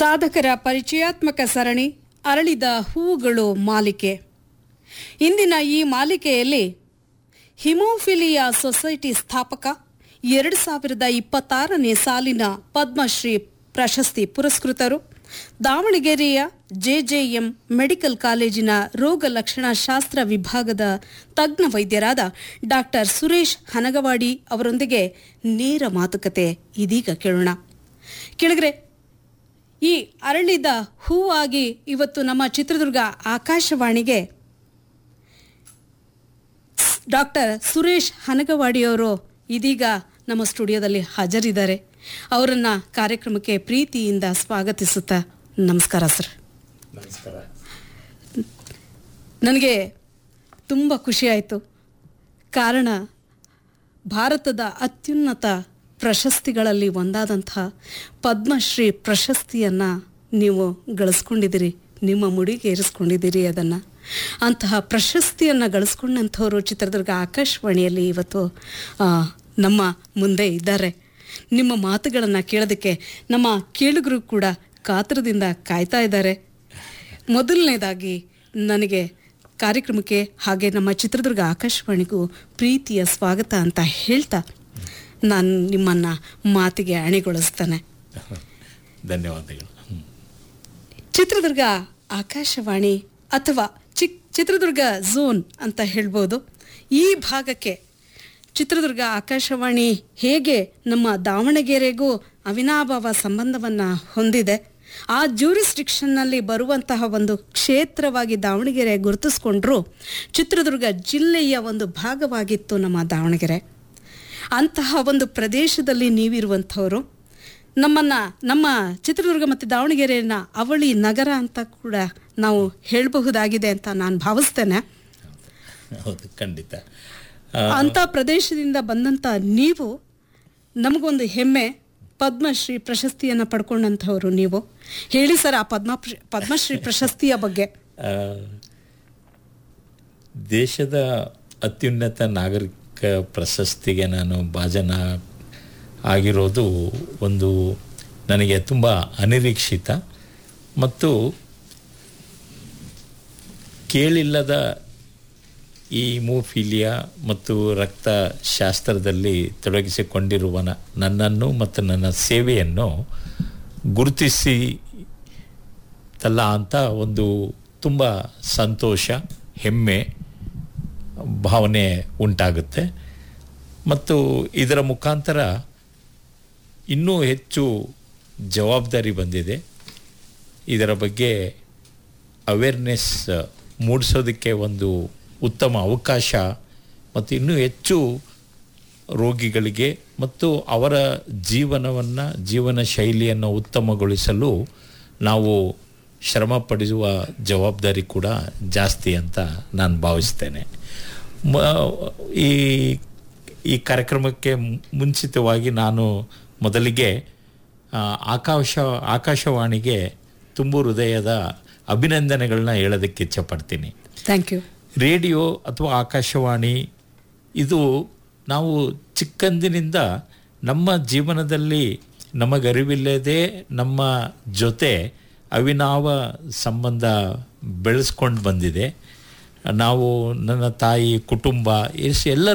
ಸಾಧಕರ ಪರಿಚಯಾತ್ಮಕ ಸರಣಿ ಅರಳಿದ ಹೂವುಗಳು ಮಾಲಿಕೆ ಇಂದಿನ ಈ ಮಾಲಿಕೆಯಲ್ಲಿ ಹಿಮೋಫಿಲಿಯಾ ಸೊಸೈಟಿ ಸ್ಥಾಪಕ ಎರಡು ಸಾವಿರದ ಇಪ್ಪತ್ತಾರನೇ ಸಾಲಿನ ಪದ್ಮಶ್ರೀ ಪ್ರಶಸ್ತಿ ಪುರಸ್ಕೃತರು ದಾವಣಗೆರೆಯ ಜೆಜೆಎಂ ಮೆಡಿಕಲ್ ಕಾಲೇಜಿನ ರೋಗ ಲಕ್ಷಣ ಶಾಸ್ತ್ರ ವಿಭಾಗದ ತಜ್ಞ ವೈದ್ಯರಾದ ಡಾಕ್ಟರ್ ಸುರೇಶ್ ಹನಗವಾಡಿ ಅವರೊಂದಿಗೆ ನೇರ ಮಾತುಕತೆ ಇದೀಗ ಕೇಳೋಣ ಕೆಳಗರೆ ಈ ಅರಳಿದ ಹೂವಾಗಿ ಇವತ್ತು ನಮ್ಮ ಚಿತ್ರದುರ್ಗ ಆಕಾಶವಾಣಿಗೆ ಡಾಕ್ಟರ್ ಸುರೇಶ್ ಹನಗವಾಡಿಯವರು ಇದೀಗ ನಮ್ಮ ಸ್ಟುಡಿಯೋದಲ್ಲಿ ಹಾಜರಿದ್ದಾರೆ ಅವರನ್ನ ಕಾರ್ಯಕ್ರಮಕ್ಕೆ ಪ್ರೀತಿಯಿಂದ ಸ್ವಾಗತಿಸುತ್ತಾ ನಮಸ್ಕಾರ ಸರ್ ನಮಸ್ಕಾರ ನನಗೆ ತುಂಬ ಖುಷಿಯಾಯಿತು ಕಾರಣ ಭಾರತದ ಅತ್ಯುನ್ನತ ಪ್ರಶಸ್ತಿಗಳಲ್ಲಿ ಒಂದಾದಂಥ ಪದ್ಮಶ್ರೀ ಪ್ರಶಸ್ತಿಯನ್ನು ನೀವು ಗಳಿಸ್ಕೊಂಡಿದ್ದೀರಿ ನಿಮ್ಮ ಮುಡಿಗೆ ಏರಿಸ್ಕೊಂಡಿದ್ದೀರಿ ಅದನ್ನು ಅಂತಹ ಪ್ರಶಸ್ತಿಯನ್ನು ಗಳಿಸ್ಕೊಂಡಂಥವರು ಚಿತ್ರದುರ್ಗ ಆಕಾಶವಾಣಿಯಲ್ಲಿ ಇವತ್ತು ಆ, ನಮ್ಮ ಮುಂದೆ ಇದ್ದಾರೆ ನಿಮ್ಮ ಮಾತುಗಳನ್ನು ಕೇಳೋದಕ್ಕೆ ನಮ್ಮ ಕೇಳುಗರು ಕೂಡ ಕಾತರದಿಂದ ಕಾಯ್ತಾ ಇದ್ದಾರೆ ಮೊದಲನೇದಾಗಿ ನನಗೆ ಕಾರ್ಯಕ್ರಮಕ್ಕೆ ಹಾಗೆ ನಮ್ಮ ಚಿತ್ರದುರ್ಗ ಆಕಾಶವಾಣಿಗೂ ಪ್ರೀತಿಯ ಸ್ವಾಗತ ಅಂತ ಹೇಳ್ತಾ ನಾನು ನಿಮ್ಮನ್ನು ಮಾತಿಗೆ ಅಣಿಗೊಳಿಸ್ತೇನೆ ಧನ್ಯವಾದಗಳು ಹ್ಮ್. ಚಿತ್ರದುರ್ಗ ಆಕಾಶವಾಣಿ ಅಥವಾ ಚಿಕ್ ಚಿತ್ರದುರ್ಗ ಝೋನ್ ಅಂತ ಹೇಳ್ಬೋದು ಈ ಭಾಗಕ್ಕೆ ಚಿತ್ರದುರ್ಗ ಆಕಾಶವಾಣಿ ಹೇಗೆ ನಮ್ಮ ದಾವಣಗೆರೆಗೂ ಅವಿನಾಭಾವ ಸಂಬಂಧವನ್ನು ಹೊಂದಿದೆ ಆ ಜ್ಯೂರಿಸ್ಟಿಕ್ಷನ್ನಲ್ಲಿ ಬರುವಂತಹ ಒಂದು ಕ್ಷೇತ್ರವಾಗಿ ದಾವಣಗೆರೆ ಗುರುತಿಸ್ಕೊಂಡ್ರು ಚಿತ್ರದುರ್ಗ ಜಿಲ್ಲೆಯ ಒಂದು ಭಾಗವಾಗಿತ್ತು ನಮ್ಮ ದಾವಣಗೆರೆ ಅಂತಹ ಒಂದು ಪ್ರದೇಶದಲ್ಲಿ ನೀವಿರುವಂಥವರು ನಮ್ಮನ್ನ ನಮ್ಮ ಚಿತ್ರದುರ್ಗ ಮತ್ತು ದಾವಣಗೆರೆಯನ್ನ ಅವಳಿ ನಗರ ಅಂತ ಕೂಡ ನಾವು ಹೇಳಬಹುದಾಗಿದೆ ಅಂತ ನಾನು ಭಾವಿಸ್ತೇನೆ ಹೌದು ಖಂಡಿತ ಆ, ಅಂತ ಪ್ರದೇಶದಿಂದ ಬಂದಂತ ನೀವು ನಮಗೊಂದು ಹೆಮ್ಮೆ ಪದ್ಮಶ್ರೀ ಪ್ರಶಸ್ತಿಯನ್ನು ಪಡ್ಕೊಂಡಂಥವ್ರು ನೀವು ಹೇಳಿ ಸರ್ ಆ ಪದ್ಮ ಪದ್ಮಶ್ರೀ ಪ್ರಶಸ್ತಿಯ ಬಗ್ಗೆ ಆ, ದೇಶದ ಅತ್ಯುನ್ನತ ನಾಗರಿಕ ಪ್ರಶಸ್ತಿಗೆ ನಾನು ಭಾಜನ ಆಗಿರೋದು ಒಂದು ನನಗೆ ತುಂಬ ಅನಿರೀಕ್ಷಿತ ಮತ್ತು ಕೇಳಿಲ್ಲದ ಈ ಹಿಮೋಫಿಲಿಯಾ ಮತ್ತು ರಕ್ತಶಾಸ್ತ್ರದಲ್ಲಿ ತೊಡಗಿಸಿಕೊಂಡಿರುವ ನ- ನನ್ನನ್ನು ಮತ್ತು ನನ್ನ ಸೇವೆಯನ್ನು ಗುರುತಿಸಿ ತಲ್ಲ ಅಂತ ಒಂದು ತುಂಬ ಸಂತೋಷ ಹೆಮ್ಮೆ ಭಾವನೆ ಉಂಟಾಗುತ್ತೆ ಮತ್ತು ಇದರ ಮುಖಾಂತರ ಇನ್ನೂ ಹೆಚ್ಚು ಜವಾಬ್ದಾರಿ ಬಂದಿದೆ ಇದರ ಬಗ್ಗೆ ಅವೇರ್ನೆಸ್ ಮೂಡಿಸೋದಕ್ಕೆ ಒಂದು ಉತ್ತಮ ಅವಕಾಶ ಮತ್ತು ಇನ್ನೂ ಹೆಚ್ಚು ರೋಗಿಗಳಿಗೆ ಮತ್ತು ಅವರ ಜೀವನವನ್ನು ಜೀವನ ಶೈಲಿಯನ್ನು ಉತ್ತಮಗೊಳಿಸಲು ನಾವು ಶ್ರಮ ಪಡಿಸುವ ಜವಾಬ್ದಾರಿ ಕೂಡ ಜಾಸ್ತಿ ಅಂತ ನಾನು ಭಾವಿಸ್ತೇನೆ ಮ ಈ ಈ ಕಾರ್ಯಕ್ರಮಕ್ಕೆ ಮುಂಚಿತವಾಗಿ ನಾನು ಮೊದಲಿಗೆ ಆ, ಆಕಾಶ ಆಕಾಶವಾಣಿಗೆ ತುಂಬು ಹೃದಯದ ಅಭಿನಂದನೆಗಳನ್ನ ಹೇಳೋದಕ್ಕೆ ಇಚ್ಛಪಡ್ತೀನಿ ಥ್ಯಾಂಕ್ ಯು ರೇಡಿಯೋ ಅಥವಾ ಆಕಾಶವಾಣಿ ಇದು ನಾವು ಚಿಕ್ಕಂದಿನಿಂದ ನಮ್ಮ ಜೀವನದಲ್ಲಿ ನಮಗರಿವಿಲ್ಲದೆ ನಮ್ಮ ಜೊತೆ ಅವಿನಾವ ಸಂಬಂಧ ಬೆಳೆಸ್ಕೊಂಡು ಬಂದಿದೆ ನಾವು ನನ್ನ ತಾಯಿ ಕುಟುಂಬ ಎಸ್ ಎಲ್ಲರ